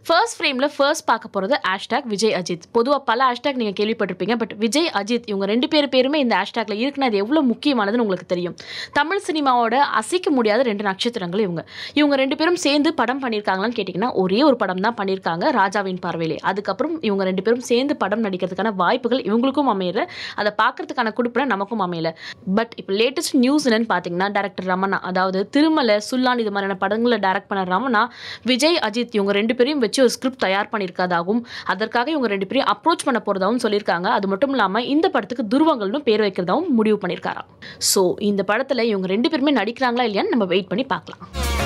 first ஃப்ரேமில் first பார்க்க போகிறது ஹேஷ்டாக் விஜய் அஜித் பொதுவாக பல ஹேஷ்டாக் நீங்கள் கேள்விப்பட்டிருப்பீங்க பட் விஜய் அஜித் இவங்க ரெண்டு பேர் பேருமே இந்த ஹேஷ்டாக்ல இருக்குன்னா அது எவ்வளோ முக்கியமானதுன்னு உங்களுக்கு தெரியும் தமிழ் சினிமாவோட அசைக்க முடியாத ரெண்டு நட்சத்திரங்கள் இவங்க இவங்க ரெண்டு பேரும் சேர்ந்து படம் பண்ணியிருக்காங்களான்னு கேட்டிங்கன்னா ஒரே ஒரு படம் தான் பண்ணியிருக்காங்க ராஜாவின் பார்வையிலே அதுக்கப்புறம் இவங்க ரெண்டு பேரும் சேர்ந்து படம் நடிக்கிறதுக்கான வாய்ப்புகள் இவங்களுக்கும் அமையல அதை பார்க்கறதுக்கான குடுப்பின நமக்கும் அமையல பட் இப்போ லேட்டஸ்ட் நியூஸ் என்னன்னு பார்த்தீங்கன்னா டேரக்டர் ரமணா அதாவது திருமலை சுல்லான் இது மாதிரியான படங்களை டைரக்ட் பண்ண ரமணா விஜய் அஜித் இவங்க ரெண்டு பேரையும் வச்சு ஒரு ஸ்கிரிப்ட் தயார் பண்ணியிருக்கதாகவும் அதற்காக இவங்க ரெண்டு பேரையும் அப்ரோச் பண்ண போகிறதாகவும் சொல்லியிருக்காங்க அது மட்டும் இல்லாமல் இந்த படத்துக்கு துருவங்கள்னு பேர் வைக்கிறதாவும் முடிவு பண்ணியிருக்காராம் ஸோ இந்த படத்தில் இவங்க ரெண்டு பேருமே நடிக்கிறாங்களா இல்லையான்னு நம்ம வெயிட் பண்ணி பார்க்கலாம்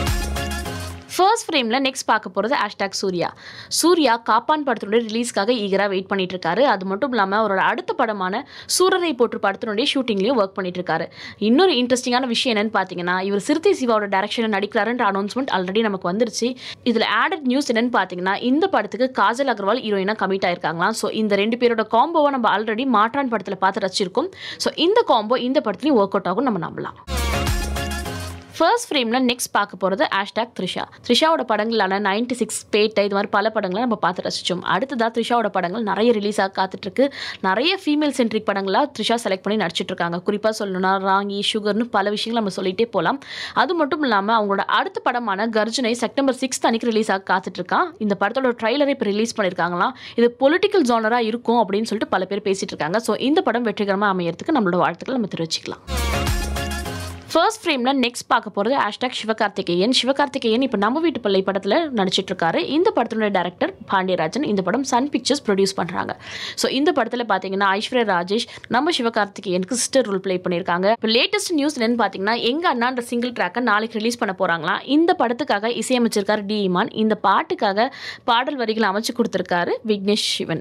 ஃபர்ஸ்ட் ஃப்ரேமில் நெக்ஸ்ட் பார்க்க போகிறது ஹேஷ்டாக் சூர்யா சூர்யா காப்பான் படத்தினுடைய ரிலீஸ்க்காக ஈகராக வெயிட் பண்ணிட்டு இருக்காரு அது மட்டும் இல்லாமல் அவரோட அடுத்த படமான சூரரை போற்று படத்தினுடைய ஷூட்டிங்லையும் ஒர்க் பண்ணிட்டு இருக்காரு இன்னொரு இன்ட்ரெஸ்டிங்கான விஷயம் என்னன்னு பார்த்தீங்கன்னா இவர் சிறுத்தை சிவாவோட டேரக்ஷனில் நடிக்கிறாருன்ற அனௌன்ஸ்மெண்ட் ஆல்ரெடி நமக்கு வந்துருச்சு இதில் ஆடட் நியூஸ் என்னன்னு பார்த்தீங்கன்னா இந்த படத்துக்கு காஜல் அகர்வால் ஹீரோயினாக கமிட் ஆயிருக்காங்களாம் ஸோ இந்த ரெண்டு பேரோட காம்போவை நம்ம ஆல்ரெடி மாற்றான் படத்தில் பார்த்து ரசிச்சிருக்கோம் ஸோ இந்த காம்போ இந்த படத்துலையும் ஒர்க் அவுட் ஆகும் நம்ம நம்பலாம் ஃபர்ஸ்ட் ஃப்ரேமில் நெக்ஸ்ட் பார்க்க போகிறது ஹேஷ்டாக் த்ரிஷா த்ரிஷாவோட படங்களான நைன்டி சிக்ஸ் பேட்டை இது மாதிரி பல படங்களை நம்ம பார்த்து ரசித்தோம் அடுத்ததாக த்ரிஷாவோட படங்கள் நிறைய ரிலீஸ் ஆக காத்துட்ருக்கு நிறைய ஃபீமேல் சென்ட்ரிக் படங்களாக த்ரிஷா செலக்ட் பண்ணி நடிச்சிட்டு இருக்காங்க குறிப்பாக சொல்லணும்னா ராங்கி சுகர்னு பல விஷயங்கள் நம்ம சொல்லிகிட்டே போகலாம் அது மட்டும் இல்லாமல் அவங்களோட அடுத்த படமான கர்ஜனை செப்டம்பர் சிக்ஸ்த் அன்னைக்கு ரிலீஸ் ஆக காத்துட்ருக்கான் இந்த படத்தோட ட்ரைலரை இப்போ ரிலீஸ் பண்ணியிருக்காங்களாம் இது பொலிட்டிக்கல் ஜானராக இருக்கும் அப்படின்னு சொல்லிட்டு பல பேர் பேசிட்டு இருக்காங்க ஸோ இந்த படம் வெற்றிகரமாக அமையறதுக்கு நம்மளோட வாழ்த்துக்கள் நம்ம தெரிவிச்சுக்கலாம் ஃபர்ஸ்ட் ஃப்ரேமில் நெக்ஸ்ட் பார்க்க போகிறது ஹேஷ்டாக் சிவகார்த்திகேயன் சிவகார்த்திகேயன் இப்போ நம்ம வீட்டு பிள்ளை படத்தில் நடிச்சிட்டு இருக்காரு இந்த படத்தினுடைய டேரக்டர் பாண்டியராஜன் இந்த படம் சன் பிக்சர்ஸ் ப்ரொடியூஸ் பண்ணுறாங்க ஸோ இந்த படத்தில் பார்த்தீங்கன்னா ஐஸ்வர்யா ராஜேஷ் நம்ம சிவகார்த்திகேயனுக்கு சிஸ்டர் ரோல் ப்ளே பண்ணியிருக்காங்க இப்போ லேட்டஸ்ட் நியூஸ் என்னன்னு பார்த்தீங்கன்னா எங்கள் அண்ணான்ற சிங்கிள் ட்ராக்கை நாளைக்கு ரிலீஸ் பண்ண போகிறாங்களாம் இந்த படத்துக்காக இசையமைச்சிருக்காரு டி இமான் இந்த பாட்டுக்காக பாடல் வரிகளை அமைச்சு கொடுத்துருக்காரு விக்னேஷ் சிவன்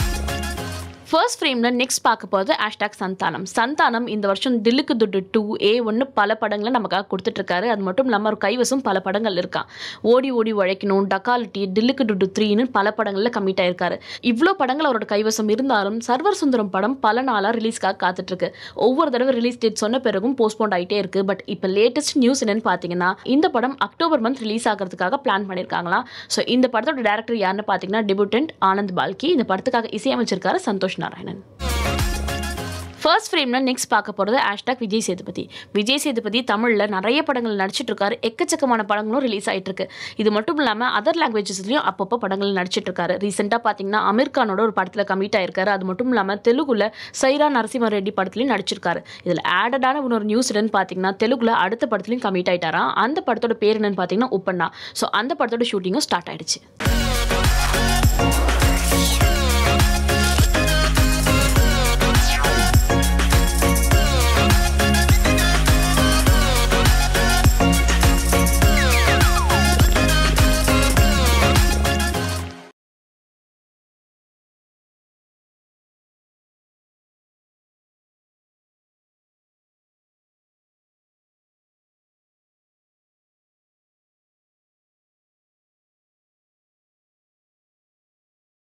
ஃபர்ஸ்ட் ஃப்ரேமில் நெக்ஸ்ட் பார்க்க போகிறது ஹேஷ்டாக் சந்தானம் சந்தானம் இந்த வருஷம் தில்லுக்கு துட்டு டூ ஏ ஒன்று பல படங்களை நமக்காக கொடுத்துட்ருக்காரு அது மட்டும் இல்லாமல் ஒரு கைவசம் பல படங்கள் இருக்கான் ஓடி ஓடி உழைக்கணும் டக்காலிட்டி டில்லுக்கு டுட்டு த்ரீன்னு பல படங்களில் கம்மிட் ஆயிருக்காரு இவ்வளோ படங்கள் அவரோட கைவசம் இருந்தாலும் சர்வர் சுந்தரம் படம் பல நாளாக ரிலீஸ்க்காக காத்துட்ருக்கு ஒவ்வொரு தடவை ரிலீஸ் டேட் சொன்ன பிறகும் போஸ்ட்போன் ஆகிட்டே இருக்கு பட் இப்போ லேட்டஸ்ட் நியூஸ் என்னன்னு பார்த்தீங்கன்னா இந்த படம் அக்டோபர் மந்த் ரிலீஸ் ஆகிறதுக்காக பிளான் பண்ணியிருக்காங்களாம் ஸோ இந்த படத்தோட டேரக்டர் யாருன்னு பார்த்தீங்கன்னா டெபுட்டன்ட் ஆனந்த் பால்கி இந்த படத்துக்காக இசையமைச்சிருக்காரு சந்தோஷ் நாராயணன் ஃபர்ஸ்ட் ஃப்ரேமில் நெக்ஸ்ட் பார்க்க போகிறது ஹேஷ்டாக் விஜய் சேதுபதி விஜய் சேதுபதி தமிழில் நிறைய படங்கள் நடிச்சிட்டு இருக்காரு எக்கச்சக்கமான படங்களும் ரிலீஸ் ஆகிட்டு இருக்கு இது மட்டும் இல்லாமல் அதர் லாங்குவேஜஸ்லையும் அப்பப்போ படங்கள் நடிச்சிட்டு இருக்காரு ரீசெண்டாக பார்த்தீங்கன்னா அமீர் கானோட ஒரு படத்தில் கமிட் ஆயிருக்காரு அது மட்டும் இல்லாமல் தெலுங்குல சைரா நரசிம்ம ரெட்டி படத்துலையும் நடிச்சிருக்காரு இதில் ஆடடான இன்னொரு நியூஸ் என்னன்னு பார்த்தீங்கன்னா தெலுங்குல அடுத்த படத்துலையும் கமிட் ஆயிட்டாராம் அந்த படத்தோட பேர் என்னன்னு பார்த்தீங்கன்னா உப்பண்ணா ஸோ அந்த படத்தோட ஷூட்டிங்கும் ஸ்டார்ட் ஆயிடுச்சு